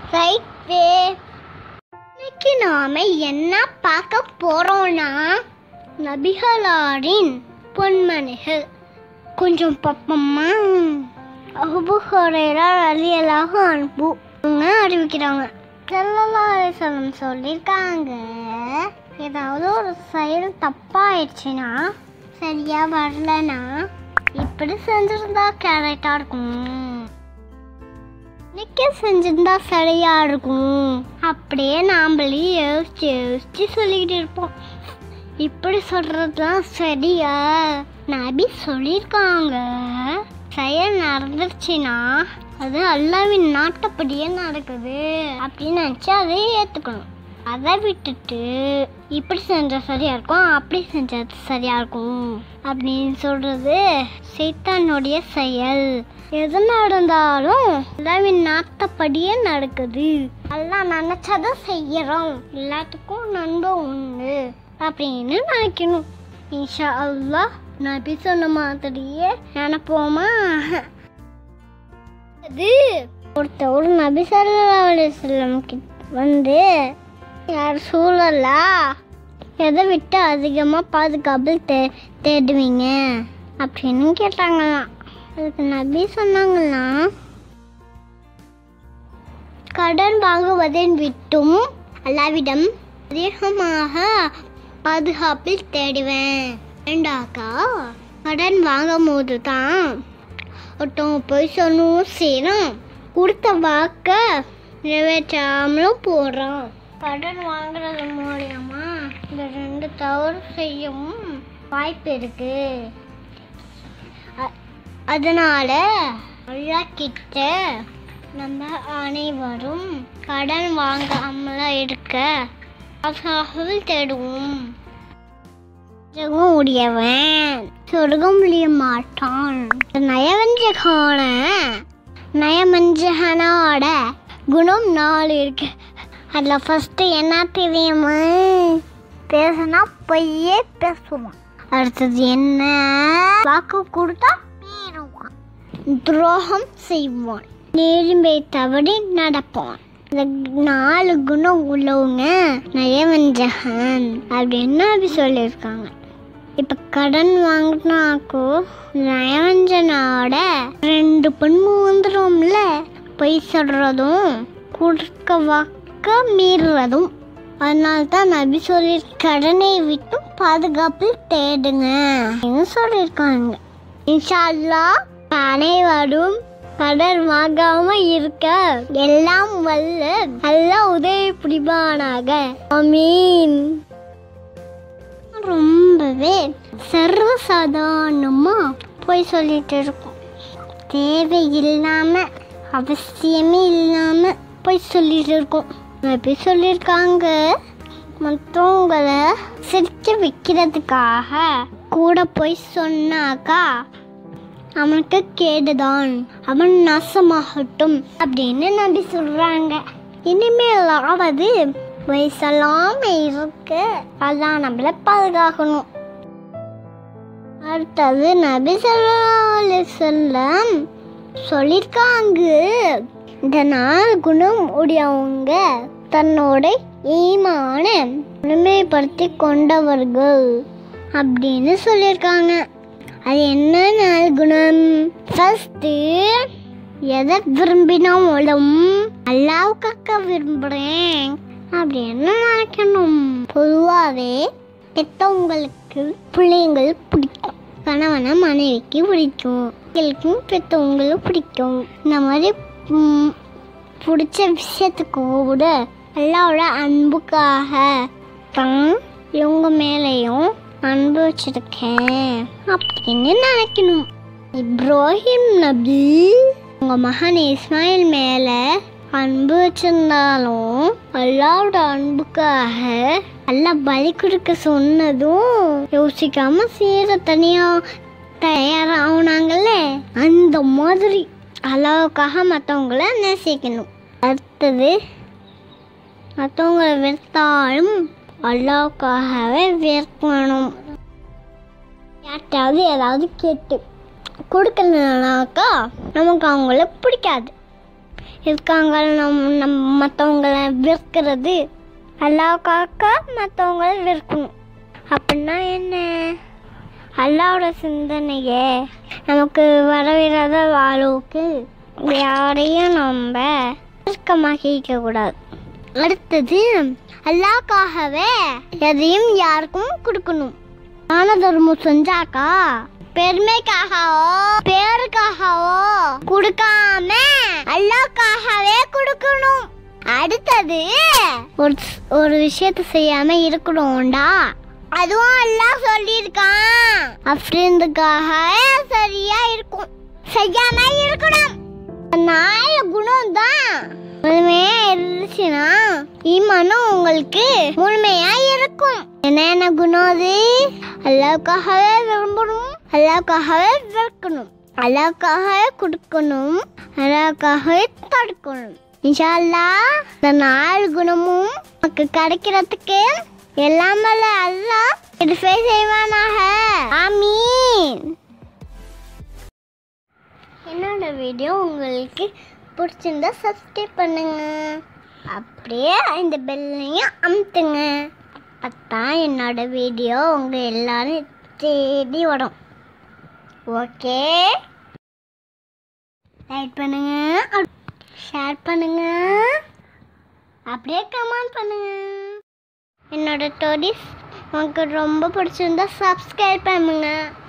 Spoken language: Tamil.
ரைட்டு இன்னைக்கு நாம என்ன பார்க்க போறோம்னா நபிகளாரின் பொன்மணிகள் கொஞ்சம் பார்ப்போமா அபு ஹுரைரா ரலியல்லாஹு அன்ஹு அவங்க அறிவிக்கிறாங்க ஸல்லல்லாஹு அலைஹி வஸல்லம் சொல்லியிருக்காங்க ஏதாவது ஒரு செயல் தப்பாயிடுச்சுன்னா சரியா வரலனா இப்படி செஞ்சிருந்தா கரெக்டா இருக்கும் இன்னைக்கு செஞ்சிருந்தா சரியா இருக்கும் அப்படியே நாமளே யோசிச்சு யோசிச்சு சொல்லிக்கிட்டு இருப்போம் இப்படி சொல்றதுலாம் சரியா நபி சொல்லியிருக்காங்க செயல் நடந்துருச்சுன்னா அது அல்லாவின் நாட்டப்படியே நடக்குது அப்படின்னு நினச்சி அதை ஏற்றுக்கணும் அதை விட்டுட்டு இப்படி செஞ்சா சரியா இருக்கும் அப்படி செஞ்சா சரியா இருக்கும் அப்படின்னு சொல்றது சைத்தானுடைய செயல் எது நடந்தாலும் அல்லாவின் நாட்டப்படியே நடக்குது எல்லாம் நினைச்சதை செய்யறோம் எல்லாத்துக்கும் நன்மை உண்டு அப்படின்னு நினைக்கணும் இன்ஷா அல்லாஹ் நபி சொன்ன மாதிரியே நினைப்போமா அது ஒருத்தர் ஒரு நபி ஸல்லல்லாஹு அலைஹி வஸல்லம் கிட்ட வந்து யார் சூழலா எதை விட்டு அதிகமாக பாதுகாப்பு தே தேடுவீங்க அப்படின்னு கேட்டாங்களாம் அதுக்கு நபி சொன்னாங்களாம் கடன் வாங்குவதை விட்டும் அல்லாவிடம் அதிகமாக பாதுகாப்பில் தேடுவேன் ஏண்டாக்கா கடன் வாங்கும் போது தான் ஒருத்தவங்க போய் சொல்லவும் செய்யணும் கொடுத்த வாக்க நிறைவேற்றாமலும் போடுறான் கடன் வாங்குறது மூலியமா இந்த ரெண்டு தவறு செய்யவும் வாய்ப்பு இருக்கு அ- அதனால அல்லா கிட்ட நம்ம அனைவரும் கடன் வாங்காமல இருக்க பாதுகாப்பில் தேடுவோம் சொர்க்கம் உடையவன் சொர்க்கம் முடிய மாட்டான் நயவஞ்சகான நயமஞ்சகனோட குணம் நாலு இருக்கு அதில் ஃபஸ்ட்டு என்ன தெரியுமா பேசுனா பொய்யே பேசுவான் அடுத்தது என்ன வாக்கு கொடுத்தா மீறுவான் துரோகம் செய்வான் நேர்மை தவறி நடப்பான் இந்த நாலு குணம் உள்ளவங்க நயவஞ்சகன் அப்படின்னு அப்படி சொல்லியிருக்காங்க இப்போ கடன் வாங்கினாக்கோ நயவஞ்சனோட ரெண்டு பண்பு வந்துடும்ல பொய் சொல்கிறதும் கொடுக்க வாக்க மீறுறதும் அதனால தான் நபி சொல்லி கடனை விட்டு பாதுகாப்பில் தேடுங்க அப்படின்னு சொல்லியிருக்காங்க இன்ஷா அல்லாஹ் அனைவரும் கடன் வாங்காம இருக்க எல்லாம் வல்ல நல்லா உதவி புரிவானாக அமீன் ரொம்பவே சர்வசாதாரணமா போய் சொல்லிட்டு இருக்கோம் தேவையில்லாம அவசியமே இல்லாம போய் சொல்லிட்டு இருக்கோம் எப்படி சொல்லியிருக்காங்க மற்றவங்களை சிரிக்க வைக்கிறதுக்காக கூட போய் சொன்னாக்கா அவனுக்கு கேடுதான் அவன் நாசமாகட்டும் அப்படின்னு நம்பி சொல்றாங்க இனிமேலாவது வயசெல்லாம இருக்கு அதான் நம்மள பாதுகாக்கணும் அடுத்தது நபி ஸல்லல்லாஹு அலைஹி வஸல்லம் சொல்லியிருக்காங்க இந்த நாலு குணம் உடையவங்க தன்னோட ஈமான முழுமைப்படுத்தி கொண்டவர்கள் அப்படின்னு சொல்லியிருக்காங்க அது என்ன நாலு குணம் ஃபர்ஸ்ட்டு எதை விரும்பினாலும் அல்லாவுக்காக விரும்புகிறேன் அப்படின்னு நினைக்கணும் பொதுவாகவே பெற்றவங்களுக்கு பிள்ளைங்கள் பிடிக்கும் கணவனை மனைவிக்கு பிடிக்கும் பிள்ளைகளுக்கும் பெற்றவங்களும் பிடிக்கும் இந்த மாதிரி ம், பிடிச்ச விஷயத்துக்கு கூட அல்லாவோட அன்புக்காக தான் இவங்க மேலேயும் அன்பு வச்சிருக்கேன் அப்படின்னு நினைக்கணும் இப்ராஹிம் நபி உங்க மகன் இஸ்மாயில் மேல அன்பு வச்சிருந்தாலும் அல்லாவோட அன்புக்காக அல்லாஹ் பலி கொடுக்க சொன்னதும் யோசிக்காம சீர தனியா தயாராகுனாங்கல்ல அந்த மாதிரி அல்லாவுக்காக மற்றவங்கள நேசிக்கணும் அடுத்தது மற்றவங்களை வெறுத்தாலும் அல்லாவுக்காகவே வெறுக்கணும் யார்கிட்டயாவது ஏதாவது கேட்டு கொடுக்கலனாக்கா நமக்கு அவங்கள பிடிக்காது இருக்காங்க நம் நம் மற்றவங்களை வெறுக்கிறது அல்லாவுக்காக மற்றவங்கள வெறுக்கணும் அப்படின்னா என்ன அல்லாவோட சிந்தனையே நமக்கு வரவிடாத வாழ்வுக்கு யாரையும் நம்ம இறுக்கமாக்கிக்க கூடாது அடுத்தது அல்லாக்காகவே எதையும் யாருக்கும் கொடுக்கணும் தான தர்மம் செஞ்சாக்கா பெருமைக்காகவோ பேருக்காகவோ கொடுக்காம அல்லாக்காகவே கொடுக்கணும் அடுத்தது ஒரு ஒரு விஷயத்த செய்யாம இருக்கணும்டா அதுவும் எல்லாம் சொல்லியிருக்கான் அப்படின்றதுக்காக சரியா இருக்கும் செய்யாம இருக்கணும் நாய குணம் தான் முழுமையா இருந்துச்சுன்னா ஈமானும் உங்களுக்கு முழுமையா இருக்கும் என்னென்ன குணம் அது அல்லாவுக்காகவே விரும்பணும் அல்லாவுக்காகவே வெறுக்கணும் அல்லாவுக்காகவே கொடுக்கணும் அல்லாவுக்காகவே தடுக்கணும் இன்ஷா அல்லாஹ் இந்த நாலு குணமும் நமக்கு கிடைக்கிறதுக்கு எல்லாம் வல்ல அல்லாஹ் இதுவே செய்வானாக ஆமீன் என்னோட வீடியோ உங்களுக்கு பிடிச்சிருந்தா சப்ஸ்கிரைப் பண்ணுங்க அப்படியே இந்த பெல்லையும் அமுத்துங்க அப்பதான் என்னோட வீடியோ உங்க எல்லாரும் தேடி வரும் ஓகே லைக் பண்ணுங்க ஷேர் பண்ணுங்க அப்படியே கமெண்ட் பண்ணுங்க என்னோட ஸ்டோரிஸ் உங்களுக்கு ரொம்ப பிடிச்சிருந்தா சப்ஸ்கிரைப் பண்ணுங்க